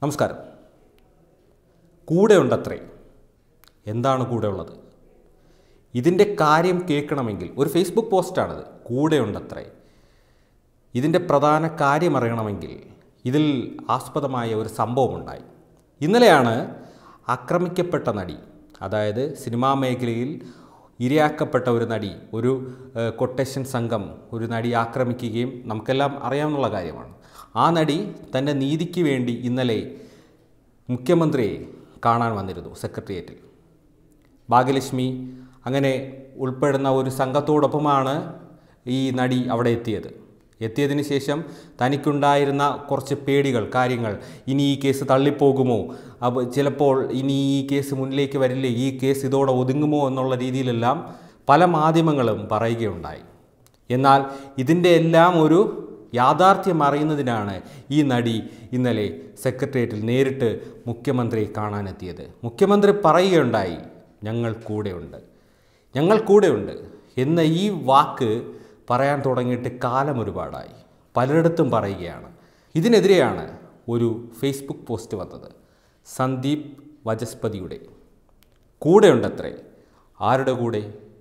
നമസ്കാരം കൂടെ ഉണ്ടത്രേ എന്താണ് കൂടെ ഉള്ളത് ഇതിൻ്റെ കാര്യം കേൾക്കണമെങ്കിൽ ഒരു ഫേസ്ബുക്ക് പോസ്റ്റാണിത് കൂടെ ഉണ്ടത്രേ ഇതിൻ്റെ പ്രധാന കാര്യം അറിയണമെങ്കിൽ ഇതിൽ ആസ്പദമായ ഒരു സംഭവമുണ്ടായി ഇന്നലെയാണ് ആക്രമിക്കപ്പെട്ട നടി അതായത് സിനിമാ മേഖലയിൽ ഇരയാക്കപ്പെട്ട ഒരു നടി ഒരു ഏഹ്, കൊട്ടേഷൻ സംഘം ഒരു നടി ആക്രമിക്കുകയും നമുക്കെല്ലാം അറിയാവുന്ന കാര്യമാണ് ആ നടി തൻ്റെ നീതിക്ക് വേണ്ടി ഇന്നലെ മുഖ്യമന്ത്രിയെ കാണാൻ വന്നിരുന്നു സെക്രട്ടേറിയറ്റിൽ ഭാഗ്യലക്ഷ്മി അങ്ങനെ ഉൾപ്പെടുന്ന ഒരു സംഘത്തോടൊപ്പമാണ് ഈ നടി അവിടെ എത്തിയത് എത്തിയതിന് ശേഷം തനിക്കുണ്ടായിരുന്ന കുറച്ച് പേടികൾ കാര്യങ്ങൾ ഇനി ഈ കേസ് തള്ളിപ്പോകുമോ അപ്പോൾ ചിലപ്പോൾ ഇനി ഈ കേസ് മുന്നിലേക്ക് വരില്ലേ ഈ കേസ് ഇതോടെ ഒതുങ്ങുമോ എന്നുള്ള രീതിയിലെല്ലാം പല മാധ്യമങ്ങളും പറയുകയുണ്ടായി എന്നാൽ ഇതിൻ്റെ എല്ലാം ഒരു യാഥാർത്ഥ്യം അറിയുന്നതിനാണ് ഈ നടി ഇന്നലെ സെക്രട്ടേറിയറ്റിൽ നേരിട്ട് മുഖ്യമന്ത്രിയെ കാണാനെത്തിയത് മുഖ്യമന്ത്രി പറയുകയുണ്ടായി ഞങ്ങൾ കൂടെയുണ്ട് ഞങ്ങൾ കൂടെയുണ്ട് എന്ന ഈ വാക്ക് പറയാൻ തുടങ്ങിയിട്ട് കാലം ഒരുപാടായി പലയിടത്തും പറയുകയാണ് ഇതിനെതിരെയാണ് ഒരു ഫേസ്ബുക്ക് പോസ്റ്റ് വന്നത് സന്ദീപ് വചസ്പതിയുടെ കൂടെയുണ്ടത്രേ ആരുടെ കൂടെ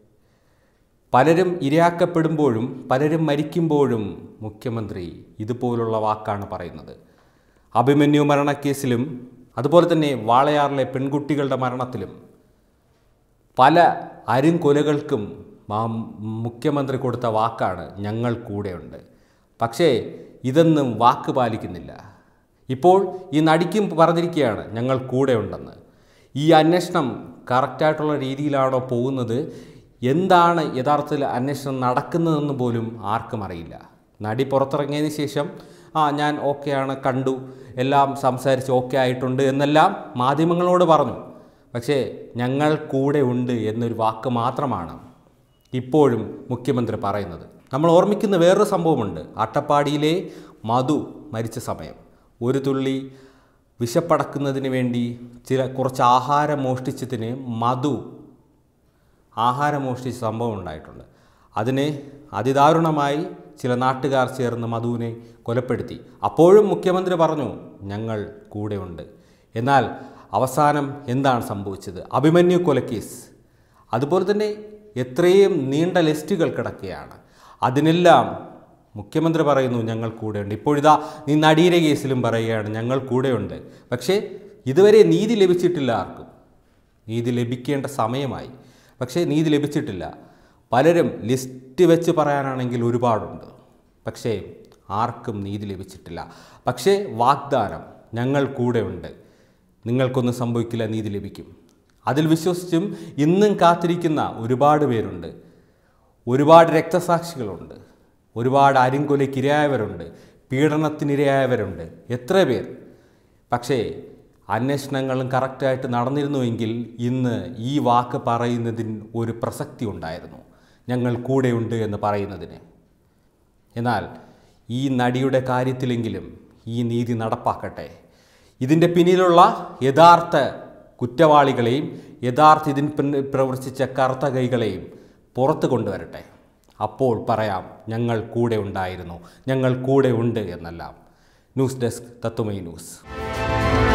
പലരും ഇരയാക്കപ്പെടുമ്പോഴും പലരും മരിക്കുമ്പോഴും മുഖ്യമന്ത്രി ഇതുപോലുള്ള വാക്കാണ് പറയുന്നത് അഭിമന്യു മരണക്കേസിലും അതുപോലെ തന്നെ വാളയാറിലെ പെൺകുട്ടികളുടെ മരണത്തിലും പല അരുംകൊലകൾക്കും മാ- മുഖ്യമന്ത്രി കൊടുത്ത വാക്കാണ് ഞങ്ങൾ കൂടെയുണ്ട് പക്ഷേ ഇതൊന്നും വാക്ക് പാലിക്കുന്നില്ല ഇപ്പോൾ ഈ നടിക്കും പറഞ്ഞിരിക്കുകയാണ് ഞങ്ങൾ കൂടെയുണ്ടെന്ന് ഈ അന്വേഷണം കറക്റ്റായിട്ടുള്ള രീതിയിലാണോ പോകുന്നത് എന്താണ് യഥാർത്ഥത്തിൽ അന്വേഷണം നടക്കുന്നതെന്ന് പോലും ആർക്കും അറിയില്ല നടി പുറത്തിറങ്ങിയതിന് ശേഷം ആ ഞാൻ ഓക്കെയാണ് കണ്ടു എല്ലാം സംസാരിച്ച് ഓക്കെ ആയിട്ടുണ്ട് എന്നെല്ലാം മാധ്യമങ്ങളോട് പറഞ്ഞു പക്ഷേ ഞങ്ങൾ കൂടെ ഉണ്ട് എന്നൊരു വാക്ക് മാത്രമാണ് ഇപ്പോഴും മുഖ്യമന്ത്രി പറയുന്നത് നമ്മൾ ഓർമ്മിക്കുന്ന വേറൊരു സംഭവമുണ്ട് അട്ടപ്പാടിയിലെ മധു മരിച്ച സമയം ഒരു തുള്ളി വിശപ്പടക്കുന്നതിന് വേണ്ടി ചില കുറച്ച് ആഹാരം മോഷ്ടിച്ചതിന് മധു ആഹാരം മോഷ്ടിച്ച സംഭവം ഉണ്ടായിട്ടുണ്ട് അതിനെ അതിദാരുണമായി ചില നാട്ടുകാർ ചേർന്ന് മധുവിനെ കൊലപ്പെടുത്തി അപ്പോഴും മുഖ്യമന്ത്രി പറഞ്ഞു ഞങ്ങൾ കൂടെയുണ്ട് എന്നാൽ അവസാനം എന്താണ് സംഭവിച്ചത് അഭിമന്യു കൊലക്കേസ് അതുപോലെ തന്നെ എത്രയും നീണ്ട ലിസ്റ്റുകൾ കിടക്കുകയാണ് അതിനെല്ലാം മുഖ്യമന്ത്രി പറയുന്നു ഞങ്ങൾ കൂടെയുണ്ട് ഇപ്പോഴിതാ നീ നടീര കേസിലും പറയുകയാണ് ഞങ്ങൾ കൂടെയുണ്ട് പക്ഷേ ഇതുവരെ നീതി ലഭിച്ചിട്ടില്ല ആർക്കും നീതി ലഭിക്കേണ്ട സമയമായി പക്ഷേ നീതി ലഭിച്ചിട്ടില്ല പലരും ലിസ്റ്റ് വെച്ച് പറയാനാണെങ്കിൽ ഒരുപാടുണ്ട് പക്ഷേ ആർക്കും നീതി ലഭിച്ചിട്ടില്ല പക്ഷേ വാഗ്ദാനം ഞങ്ങൾ കൂടെയുണ്ട് നിങ്ങൾക്കൊന്നും സംഭവിക്കില്ല നീതി ലഭിക്കും അതിൽ വിശ്വസിച്ചും ഇന്നും കാത്തിരിക്കുന്ന ഒരുപാട് പേരുണ്ട് ഒരുപാട് രക്തസാക്ഷികളുണ്ട് ഒരുപാട് അരിങ്കൊലയ്ക്കിരയായവരുണ്ട് പീഡനത്തിനിരയായവരുണ്ട് എത്ര പേർ പക്ഷേ അന്വേഷണങ്ങളും കറക്റ്റായിട്ട് നടന്നിരുന്നുവെങ്കിൽ ഇന്ന് ഈ വാക്ക് പറയുന്നതിന് ഒരു പ്രസക്തി ഉണ്ടായിരുന്നു ഞങ്ങൾ കൂടെയുണ്ട് എന്ന് പറയുന്നതിന് എന്നാൽ ഈ നടിയുടെ കാര്യത്തിലെങ്കിലും ഈ നീതി നടപ്പാക്കട്ടെ ഇതിൻ്റെ പിന്നിലുള്ള യഥാർത്ഥ കുറ്റവാളികളെയും യഥാർത്ഥ ഇതിന് പിന്നിൽ പ്രവർത്തിച്ച കറുത്ത കൈകളെയും പുറത്തു കൊണ്ടുവരട്ടെ അപ്പോൾ പറയാം ഞങ്ങൾ കൂടെ ഉണ്ടായിരുന്നു ഞങ്ങൾ കൂടെ ഉണ്ട് എന്നെല്ലാം ന്യൂസ് ഡെസ്ക് തത്വമൈ ന്യൂസ്